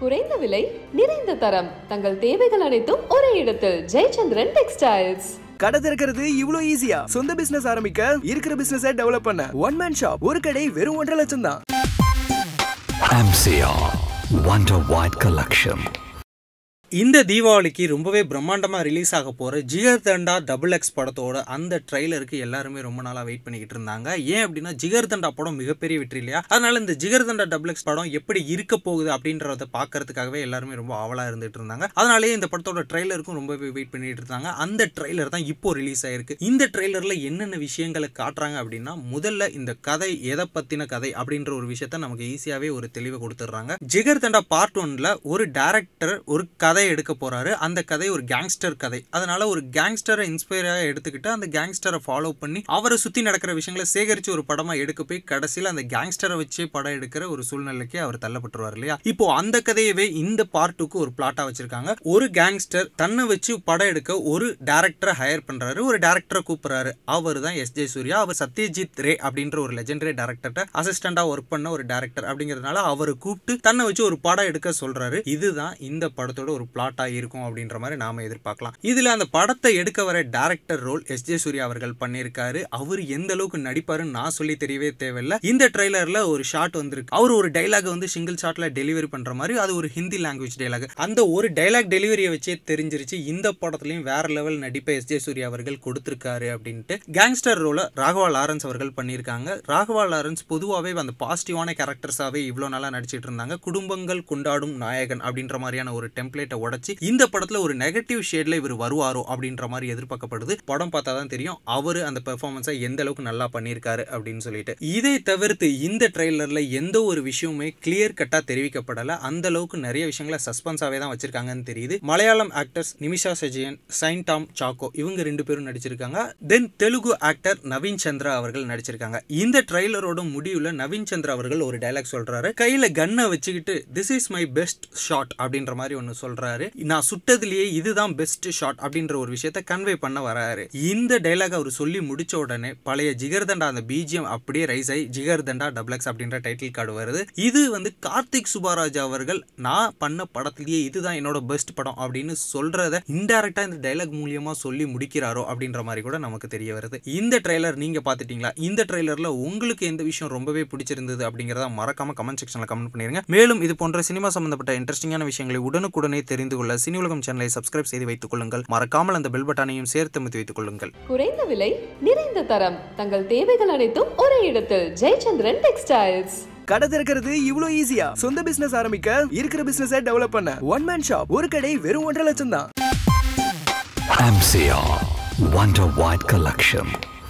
குறைந்த விலை நிறைந்த தரம் தங்கள் தேவைகள் அனைத்தும் ஒரே இடத்தில் ஜெயச்சந்திரன் டெக்ஸ்டைல்ஸ் கடை திறக்கிறது இவ்ளோ ஈஸியா சொந்த பிசினஸ் ஆரம்பிக்க இருக்கிற பிசினஸ் டெவலப் பண்ண ஒன் மேன் ஷாப் ஒரு கடை வெறும் ஒன்றரை லட்சம் தான் MCR Wonder White Collection. இந்த தீபாவளிக்கு ரொம்பவே பிரம்மாண்டமாக ரிலீஸ் ஆக போகிற ஜிகர் தண்டா டபுள் எக்ஸ் படத்தோட அந்த ட்ரைலருக்கு எல்லாருமே ரொம்ப நாளாக வெயிட் பண்ணிக்கிட்டு இருந்தாங்க ஏன் அப்படின்னா ஜிகர் தண்டா படம் மிகப்பெரிய வெற்றி இல்லையா அதனால இந்த ஜிகர் தண்டா டபுள் எக்ஸ் படம் எப்படி இருக்க போகுது அப்படின்றத பார்க்கறதுக்காகவே எல்லாருமே ரொம்ப ஆவலாக இருந்துட்டு இருந்தாங்க அதனாலேயே இந்த படத்தோட ட்ரைலருக்கும் ரொம்பவே வெயிட் பண்ணிட்டு இருந்தாங்க அந்த ட்ரைலர் தான் இப்போ ரிலீஸ் ஆயிருக்கு இந்த ட்ரைலரில் என்னென்ன விஷயங்களை காட்டுறாங்க அப்படின்னா முதல்ல இந்த கதை எதை பற்றின கதை அப்படின்ற ஒரு விஷயத்த நமக்கு ஈஸியாகவே ஒரு தெளிவை கொடுத்துட்றாங்க ஜிகர் தண்டா பார்ட் ஒன்ல ஒரு டேரக்டர் ஒரு கதை எடுக்க போறாரு அந்த கதை ஒரு கேங்ஸ்டர் கதை அதனால ஒரு கேங்ஸ்டரை இன்ஸ்பயராக எடுத்துக்கிட்டு அந்த கேங்ஸ்டரை ஃபாலோ பண்ணி அவரை சுற்றி நடக்கிற விஷயங்களை சேகரித்து ஒரு படமாக எடுக்க போய் கடைசியில் அந்த கேங்ஸ்டரை வச்சே படம் எடுக்கிற ஒரு சூழ்நிலைக்கு அவர் தள்ளப்பட்டுருவார் இல்லையா இப்போ அந்த கதையவே இந்த பார்ட்டுக்கு ஒரு பிளாட்டாக வச்சிருக்காங்க ஒரு கேங்ஸ்டர் தன்னை வச்சு படம் எடுக்க ஒரு டேரக்டரை ஹையர் பண்றாரு ஒரு டேரக்டரை கூப்பிடுறாரு அவர் தான் எஸ் ஜே சூர்யா அவர் சத்யஜித் ரே அப்படின்ற ஒரு லெஜெண்டரி டேரக்டர்கிட்ட அசிஸ்டண்டாக ஒர்க் பண்ண ஒரு டேரக்டர் அப்படிங்கிறதுனால அவரை கூப்பிட்டு தன்னை வச்சு ஒரு படம் எடுக்க சொல்றாரு இதுதான் இந்த படத்தோட ஒரு பிளாட்டா இருக்கும் அப்படின்ற மாதிரி நாம எதிர்பார்க்கலாம் இதுல அந்த படத்தை எடுக்க வர director role S J Suryah அவர்கள் பண்ணியிருக்காரு அவர் எந்த அளவுக்கு நடிப்பாருன்னு நான் சொல்லி தெரியவே தேவையில்ல இந்த ட்ரைலர்ல ஒரு ஷாட் வந்திருக்கு அவர் ஒரு டைலாக் வந்து சிங்கிள் ஷாட்ல டெலிவரி பண்ற மாதிரி அது ஒரு ஹிந்தி லாங்குவேஜ் டைலாக் அந்த ஒரு டைலாக் டெலிவரியை வச்சே தெரிஞ்சிருச்சு இந்த படத்துலயும் வேற லெவல் நடிப்பை எஸ் ஜே சூர்யா அவர்கள் கொடுத்திருக்காரு அப்படின்ட்டு கேங்ஸ்டர் ரோல ராகவா லாரன்ஸ் அவர்கள் பண்ணியிருக்காங்க ராகவா லாரன்ஸ் பொதுவாகவே அந்த பாசிட்டிவான கேரக்டர்ஸாவே இவ்வளோ நாளாக நடிச்சிட்டு இருந்தாங்க குடும்பங்கள் கொண்டாடும் நாயகன் அப்படின்ற மாதிரியான ஒரு டெம்ப்ளேட்டை உடைச்சு இந்த படத்துல ஒரு நெகட்டிவ் ஷேட்ல இவர் வருவாரோ அப்படின்ற மாதிரி எதிர்பார்க்கப்படுது படம் பார்த்தா தான் தெரியும் அவர் அந்த பெர்ஃபார்மன்ஸை எந்த அளவுக்கு நல்லா பண்ணியிருக்காரு அப்படின்னு சொல்லிட்டு இதை தவிர்த்து இந்த ட்ரெய்லர்ல எந்த ஒரு விஷயமுமே கிளியர் கட்டா தெரிவிக்கப்படல அந்த அளவுக்கு நிறைய விஷயங்களை சஸ்பென்ஸாவே தான் வச்சிருக்காங்கன்னு தெரியுது மலையாளம் ஆக்டர்ஸ் நிமிஷா சஜியன் சைன் டாம் சாக்கோ இவங்க ரெண்டு பேரும் நடிச்சிருக்காங்க தென் தெலுங்கு ஆக்டர் நவீன் சந்திரா அவர்கள் நடிச்சிருக்காங்க இந்த ட்ரெய்லரோட முடிவுல நவீன் சந்திரா அவர்கள் ஒரு டைலாக் சொல்றாரு கையில கன்னை வச்சுக்கிட்டு this is my best shot அப்படின்ற மாதிரி ஒன்று சொல்றாரு நான் சுட்டதுலயே இதுதான் பெஸ்ட் ஷாட் அப்படின்ற ஒரு விஷயத்த கன்வே பண்ண வராரு இந்த டைலாக் அவர் சொல்லி முடிச்ச உடனே பழைய ஜிகர்தண்டா அந்த பிஜிஎம் அப்படியே ரைஸ் ஆகி ஜிகர்தண்டா டபுள் எக்ஸ் அப்படின்ற டைட்டில் கார்டு வருது இது வந்து கார்த்திக் சுபாராஜ் அவர்கள் நான் பண்ண படத்திலேயே இதுதான் என்னோட பெஸ்ட் படம் அப்படின்னு சொல்றத இன்டைரக்டா இந்த டைலாக் மூலியமா சொல்லி முடிக்கிறாரோ அப்படின்ற மாதிரி கூட நமக்கு தெரிய வருது இந்த ட்ரெய்லர் நீங்க பாத்துட்டீங்களா இந்த ட்ரெய்லர்ல உங்களுக்கு எந்த விஷயம் ரொம்பவே பிடிச்சிருந்தது அப்படிங்கறத மறக்காம கமெண்ட் செக்ஷன்ல கமெண்ட் பண்ணிருங்க மேலும் இது போன்ற சினிமா சம்பந்தப்பட்ட இன்ட்ரெஸ்டிங்கான விஷயங்களை உடனுக்குடனே தெரிந்து கொள்ள சினி உலகம் சேனலை சப்ஸ்கிரைப் செய்து வைத்துக் கொள்ளுங்கள் மறக்காமல் அந்த பெல் பட்டனையும் சேர்த்து அமைத்து வைத்துக் கொள்ளுங்கள் குறைந்த விலை நிறைந்த தரம் தங்கள் தேவைகள் அனைத்தும் ஒரே இடத்தில் ஜெயச்சந்திரன் டெக்ஸ்டைல்ஸ் கடை திறக்கிறது இவ்ளோ ஈஸியா சொந்த பிசினஸ் ஆரம்பிக்க இருக்கிற பிசினஸ் டெவலப் பண்ண ஒன் மேன் ஷாப் ஒரு கடை வெறும் ஒன்றரை லட்சம் தான் MCR Wonder White Collection.